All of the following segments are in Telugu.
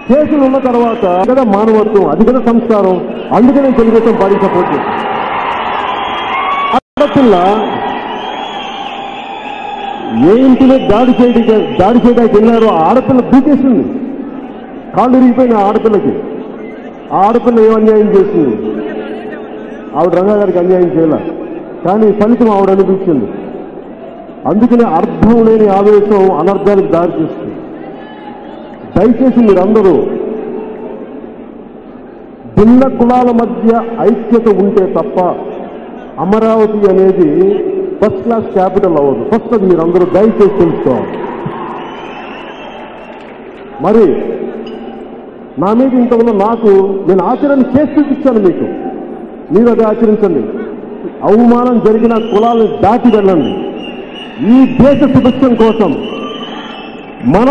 కేసులు ఉన్న తర్వాత కదా మానవత్వం అది కదా సంస్కారం అందుకనే తెలుగుదేశం పార్టీ సపోర్ట్ చేస్తాం ఆడపిల్ల ఏ ఇంటిలో దాడి చేయడానికి దాడి చేయడానికి వెళ్ళారో ఆ ఆడపిల్ల దూకేసింది కాళ్ళు ఇరిగిపోయిన ఆ ఆడపిల్లకి ఆ ఆడపిల్ల ఏం అన్యాయం చేసింది ఆవిడ రంగా గారికి అన్యాయం చేయాల కానీ ఫలితం ఆవిడ అనిపించింది అందుకనే అర్థం లేని ఆవేశం అనర్థానికి దారి తీస్తుంది దయచేసి మీరందరూ భిన్న కులాల మధ్య ఐక్యత ఉంటే తప్ప అమరావతి అనేది ఫస్ట్ క్లాస్ క్యాపిటల్ అవ్వదు ఫస్ట్ అది మీరందరూ దయచేసి తెలుసుకోవాలి మరి నా మీద ఇంతకుముందు నాకు నేను ఆచరణ చేసి చూపించాను మీకు మీరు అది ఆచరించండి అవమానం జరిగిన కులాలను దాటి వెళ్ళండి ఈ దేశ సుభిక్షం కోసం మన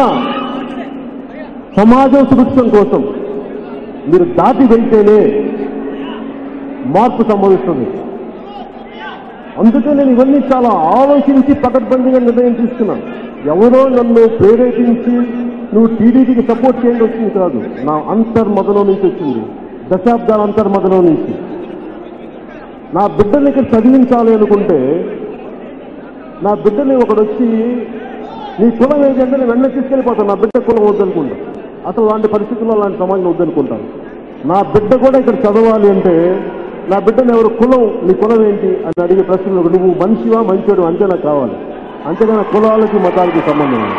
సమాజం సుభిక్షం కోసం మీరు దాటి వెళ్తేనే మార్పు సంభవిస్తుంది అందుకే నేను ఇవన్నీ చాలా ఆలోచించి పకడ్బందీగా నిర్ణయం తీసుకున్నాను ఎవరో నన్ను ప్రేరేపించి నువ్వు టీడీపీకి సపోర్ట్ చేయండి వచ్చింది కాదు నా అంతర్మదనం నుంచి వచ్చింది దశాబ్దాల అంతర్మదనం నుంచి నా బిడ్డని ఇక్కడ చదివించాలి అనుకుంటే నా బిడ్డని ఒకడు వచ్చి నీ కులం ఏంటంటే నేను వెంటనే తీసుకెళ్ళిపోతాను నా బిడ్డ కులం వద్దనుకుంటా అసలు అలాంటి పరిస్థితుల్లో అలాంటి సమాజం వద్దనుకుంటాను నా బిడ్డ కూడా ఇక్కడ చదవాలి అంటే నా బిడ్డను ఎవరు కులం నీ కులం ఏంటి అని అడిగే ప్రశ్నలు నువ్వు మనిషివా మంచోడు అంతే నాకు కావాలి అంతేగాని కులాలకి మతాలకి సంబంధం లేదు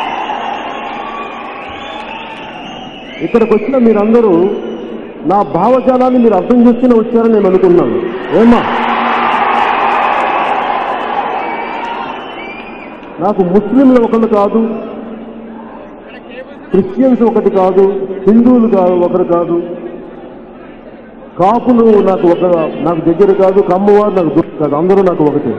ఇక్కడికి వచ్చిన మీరందరూ నా భావజాలాన్ని మీరు అర్థం చేసుకుని వచ్చారని నేను అనుకున్నాను ఏమా నాకు ముస్లింలు ఒకళ్ళు కాదు క్రిస్టియన్స్ ఒకటి కాదు హిందువులు కాదు ఒకరు కాదు కాపులు నాకు ఒక నాకు దగ్గర కాదు కమ్మవారు నాకు దూరం కాదు అందరూ నాకు ఒకటే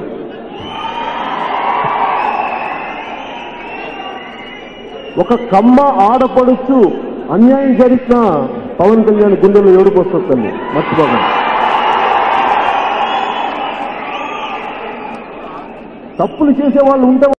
ఒక కమ్మ ఆడపడుచు అన్యాయం జరిగిన పవన్ కళ్యాణ్ గుండెలో ఏడుపు వస్తుంది మర్చిపోకండి తప్పులు చేసే వాళ్ళు ఉంటే